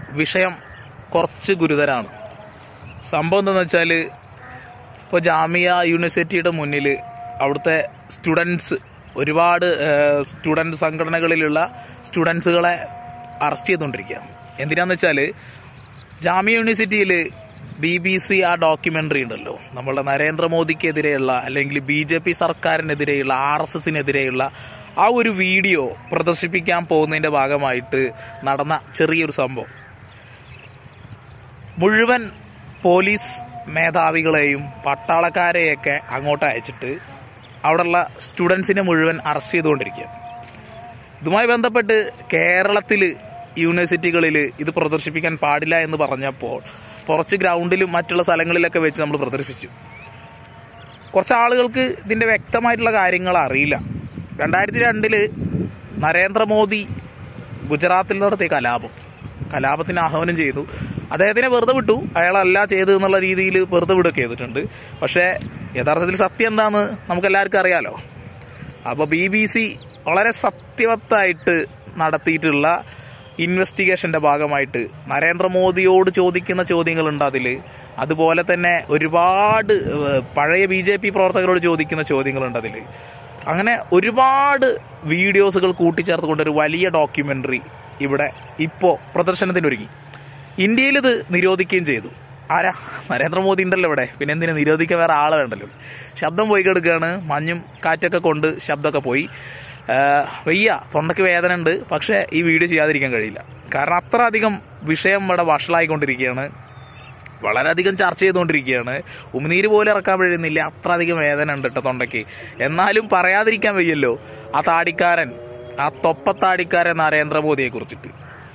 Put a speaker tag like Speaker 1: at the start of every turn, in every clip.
Speaker 1: വിഷയം കുറച്ച് ഗുരുതരാണ് സംഭവം എന്താണെന്ന് വെച്ചാൽ ഇപ്പോൾ ജാമിയ യൂണിവേഴ്സിറ്റിയുടെ മുന്നിൽ അവിടുത്തെ സ്റ്റുഡൻസ് ഒരുപാട് സ്റ്റുഡൻറ് സംഘടനകളിലുള്ള സ്റ്റുഡൻസുകളെ അറസ്റ്റ് ചെയ്തുകൊണ്ടിരിക്കുക എന്തിനാന്ന് വെച്ചാൽ ജാമിയ യൂണിവേഴ്സിറ്റിയിൽ ബി ബി സി ആ ഡോക്യുമെൻ്ററി ഉണ്ടല്ലോ നമ്മളുടെ നരേന്ദ്രമോദിക്കെതിരെയുള്ള അല്ലെങ്കിൽ ബി ജെ പി സർക്കാരിനെതിരെയുള്ള ആർ എസ് എസിനെതിരെയുള്ള ആ ഒരു വീഡിയോ പ്രദർശിപ്പിക്കാൻ പോകുന്നതിൻ്റെ ഭാഗമായിട്ട് നടന്ന ചെറിയൊരു സംഭവം മുഴുവൻ പോലീസ് മേധാവികളെയും പട്ടാളക്കാരെയൊക്കെ അങ്ങോട്ട് അയച്ചിട്ട് അവിടെയുള്ള സ്റ്റുഡൻസിനെ മുഴുവൻ അറസ്റ്റ് ചെയ്തുകൊണ്ടിരിക്കുക ഇതുമായി ബന്ധപ്പെട്ട് കേരളത്തിൽ യൂണിവേഴ്സിറ്റികളിൽ ഇത് പ്രദർശിപ്പിക്കാൻ പാടില്ല എന്ന് പറഞ്ഞപ്പോൾ കുറച്ച് ഗ്രൗണ്ടിലും മറ്റുള്ള സ്ഥലങ്ങളിലൊക്കെ വെച്ച് നമ്മൾ പ്രദർശിപ്പിച്ചു കുറച്ച് ആളുകൾക്ക് ഇതിൻ്റെ വ്യക്തമായിട്ടുള്ള കാര്യങ്ങൾ അറിയില്ല രണ്ടായിരത്തി രണ്ടില് നരേന്ദ്രമോദി ഗുജറാത്തിൽ നടത്തിയ കലാപം കലാപത്തിന് ആഹ്വാനം ചെയ്തു അദ്ദേഹത്തിനെ വെറുതെ വിട്ടു അയാളല്ല ചെയ്തു എന്നുള്ള രീതിയിൽ വെറുതെ വിടുകയൊക്കെ ചെയ്തിട്ടുണ്ട് പക്ഷേ യഥാർത്ഥത്തിൽ സത്യം എന്താണെന്ന് നമുക്കെല്ലാവർക്കും അറിയാലോ അപ്പോൾ ബി ബി സി വളരെ സത്യവത്തായിട്ട് നടത്തിയിട്ടുള്ള ഇൻവെസ്റ്റിഗേഷന്റെ ഭാഗമായിട്ട് നരേന്ദ്രമോദിയോട് ചോദിക്കുന്ന ചോദ്യങ്ങളുണ്ട് അതിൽ അതുപോലെ തന്നെ ഒരുപാട് ഏഹ്, പഴയ ബി ജെ പി പ്രവർത്തകരോട് ചോദിക്കുന്ന ചോദ്യങ്ങളുണ്ട് അതിൽ അങ്ങനെ ഒരുപാട് വീഡിയോസുകൾ കൂട്ടിച്ചേർത്തുകൊണ്ട് ഒരു വലിയ ഡോക്യുമെന്ററി ഇവിടെ ഇപ്പോൾ പ്രദർശനത്തിനൊരുങ്ങി ഇന്ത്യയിൽ ഇത് നിരോധിക്കുകയും ചെയ്തു ആരാ നരേന്ദ്രമോദി ഉണ്ടല്ലോ ഇവിടെ പിന്നെ എന്തിനാ നിരോധിക്കാൻ വേറെ ആളെ വേണ്ടല്ലോ ശബ്ദം പോയി കിടക്കുകയാണ് മഞ്ഞും കാറ്റൊക്കെ കൊണ്ട് ശബ്ദമൊക്കെ പോയി ആഹ് വയ്യ തൊണ്ടയ്ക്ക് വേദന ഉണ്ട് പക്ഷേ ഈ വീഡിയോ ചെയ്യാതിരിക്കാൻ കഴിയില്ല കാരണം അത്ര അധികം വിഷയം ഇവിടെ വഷളായിക്കൊണ്ടിരിക്കുകയാണ് വളരെയധികം ചർച്ച ചെയ്തുകൊണ്ടിരിക്കുകയാണ് ഉമിനീര് പോലും ഇറക്കാൻ കഴിയുന്നില്ല അത്ര അധികം വേദന ഉണ്ട് കേട്ടോ തൊണ്ടയ്ക്ക് എന്നാലും പറയാതിരിക്കാൻ വയ്യല്ലോ ആ താടിക്കാരൻ ആ തൊപ്പത്താടിക്കാരൻ നരേന്ദ്രമോദിയെ കുറിച്ചിട്ട്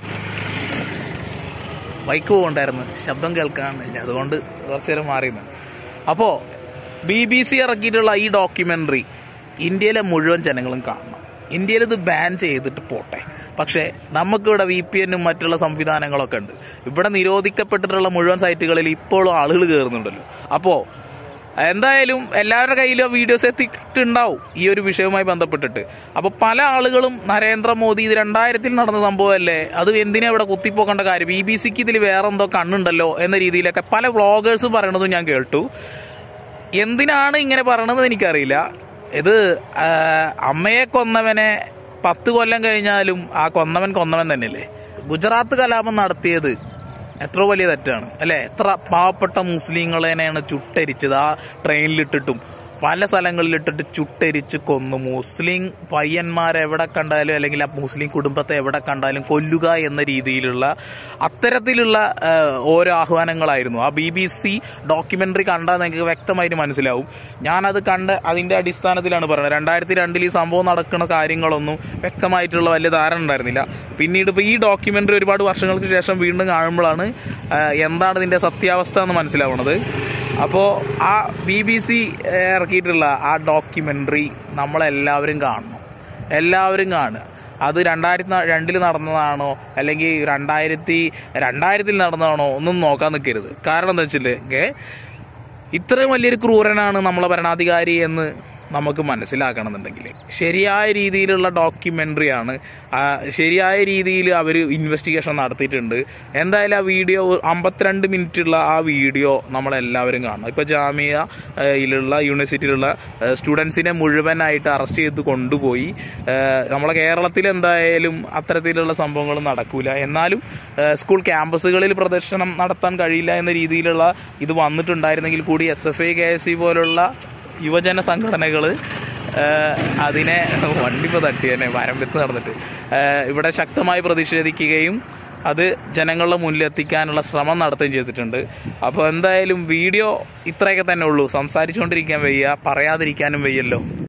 Speaker 1: ബൈക്ക് പോകണ്ടായിരുന്നു ശബ്ദം കേൾക്കാനില്ല അതുകൊണ്ട് കുറച്ചു നേരം മാറിയിരുന്നു അപ്പോൾ ബി ബി സി ഇറക്കിയിട്ടുള്ള ഈ ഡോക്യുമെന്ററി ഇന്ത്യയിലെ മുഴുവൻ ജനങ്ങളും കാണണം ഇന്ത്യയിൽ ഇത് ബാൻ ചെയ്തിട്ട് പോട്ടെ പക്ഷേ നമുക്കിവിടെ വി പി എന്നും മറ്റുള്ള സംവിധാനങ്ങളൊക്കെ ഉണ്ട് ഇവിടെ നിരോധിക്കപ്പെട്ടിട്ടുള്ള മുഴുവൻ സൈറ്റുകളിൽ ഇപ്പോഴും ആളുകൾ കയറുന്നുണ്ടല്ലോ അപ്പോൾ എന്തായാലും എല്ലാവരുടെ കയ്യിലും വീഡിയോസ് എത്തിയിട്ടുണ്ടാവും ഈ ഒരു വിഷയവുമായി ബന്ധപ്പെട്ടിട്ട് അപ്പൊ പല ആളുകളും നരേന്ദ്രമോദി ഇത് രണ്ടായിരത്തിൽ നടന്ന സംഭവമല്ലേ അത് എന്തിനാ ഇവിടെ കുത്തിപ്പോക്കേണ്ട കാര്യം ബി ബി സിക്ക് ഇതിൽ വേറെ എന്തോ കണ്ണുണ്ടല്ലോ എന്ന രീതിയിലൊക്കെ പല വ്ളോഗേഴ്സ് പറയണതും ഞാൻ കേട്ടു എന്തിനാണ് ഇങ്ങനെ പറയണത് എനിക്കറിയില്ല ഇത് ആ, അമ്മയെ കൊന്നവനെ പത്ത് കൊല്ലം കഴിഞ്ഞാലും ആ കൊന്നവൻ കൊന്നവൻ തന്നെയല്ലേ ഗുജറാത്ത് കലാപം നടത്തിയത് എത്ര വലിയ തെറ്റാണ് അല്ലെ എത്ര പാവപ്പെട്ട മുസ്ലിങ്ങളെയാണ് ചുട്ടരിച്ചത് ആ ട്രെയിനിലിട്ടിട്ടും പല സ്ഥലങ്ങളിലിട്ടിട്ട് ചുട്ടരിച്ച് കൊന്നു മുസ്ലിം പയ്യന്മാരെ എവിടെ കണ്ടാലും അല്ലെങ്കിൽ ആ മുസ്ലിം കുടുംബത്തെ എവിടെ കണ്ടാലും കൊല്ലുക എന്ന രീതിയിലുള്ള അത്തരത്തിലുള്ള ആ, ഓരോ ആഹ്വാനങ്ങളായിരുന്നു ആ ബി ബി സി ഡോക്യുമെന്ററി കണ്ടാൽ നിങ്ങൾക്ക് വ്യക്തമായിട്ട് മനസ്സിലാവും ഞാനത് കണ്ട് അതിന്റെ അടിസ്ഥാനത്തിലാണ് പറയുന്നത് രണ്ടായിരത്തി രണ്ടിൽ ഈ സംഭവം നടക്കുന്ന കാര്യങ്ങളൊന്നും വ്യക്തമായിട്ടുള്ള വലിയ ധാരണ ഉണ്ടായിരുന്നില്ല പിന്നീട് ഇപ്പോൾ ഈ ഡോക്യുമെന്ററി ഒരുപാട് വർഷങ്ങൾക്ക് ശേഷം വീണ്ടും കാണുമ്പോഴാണ് ആ, എന്താണ് ഇതിന്റെ സത്യാവസ്ഥ എന്ന് മനസ്സിലാവുന്നത് അപ്പോൾ ആ ബി ബി സി ഇറക്കിയിട്ടുള്ള ആ ഡോക്യുമെന്ററി നമ്മളെല്ലാവരും കാണണം എല്ലാവരും കാണുക അത് രണ്ടായിരത്തി ന- രണ്ടിൽ നടന്നതാണോ അല്ലെങ്കിൽ രണ്ടായിരത്തി രണ്ടായിരത്തിൽ നടന്നതാണോ ഒന്നും നോക്കാൻ നിൽക്കരുത് കാരണം എന്താ വെച്ചിട്ടുണ്ടെങ്കിൽ ഇത്രയും വലിയൊരു ക്രൂരനാണ് നമ്മളെ ഭരണാധികാരി എന്ന് നമുക്ക് മനസ്സിലാക്കണമെന്നുണ്ടെങ്കിൽ ശരിയായ രീതിയിലുള്ള ഡോക്യുമെന്ററിയാണ് ആ, ശരിയായ രീതിയിൽ അവർ ഇൻവെസ്റ്റിഗേഷൻ നടത്തിയിട്ടുണ്ട് എന്തായാലും ആ വീഡിയോ അമ്പത്തിരണ്ട് മിനിറ്റുള്ള ആ വീഡിയോ നമ്മളെല്ലാവരും കാണണം ഇപ്പോൾ ജാമിയയിലുള്ള യൂണിവേഴ്സിറ്റിയിലുള്ള സ്റ്റുഡൻസിനെ മുഴുവനായിട്ട് അറസ്റ്റ് ചെയ്ത് കൊണ്ടുപോയി ഏഹ്, നമ്മളെ കേരളത്തിൽ എന്തായാലും അത്തരത്തിലുള്ള സംഭവങ്ങൾ നടക്കൂല എന്നാലും ഏഹ്, സ്കൂൾ ക്യാമ്പസുകളിൽ പ്രദർശനം നടത്താൻ കഴിയില്ല എന്ന രീതിയിലുള്ള ഇത് വന്നിട്ടുണ്ടായിരുന്നെങ്കിൽ കൂടി S F I K S C പോലുള്ള യുവജന സംഘടനകൾ അതിനെ വണ്ടിപ്പോ തട്ടി തന്നെ വരമ്പത്ത് നടന്നിട്ട് ഏഹ്, ഇവിടെ ശക്തമായി പ്രതിഷേധിക്കുകയും അത് ജനങ്ങളുടെ മുന്നിൽ എത്തിക്കാനുള്ള ശ്രമം നടത്തുകയും ചെയ്തിട്ടുണ്ട് അപ്പോൾ എന്തായാലും വീഡിയോ ഇത്രയൊക്കെ തന്നെ ഉള്ളൂ സംസാരിച്ചുകൊണ്ടിരിക്കാൻ വയ്യ പറയാതിരിക്കാനും വയ്യല്ലോ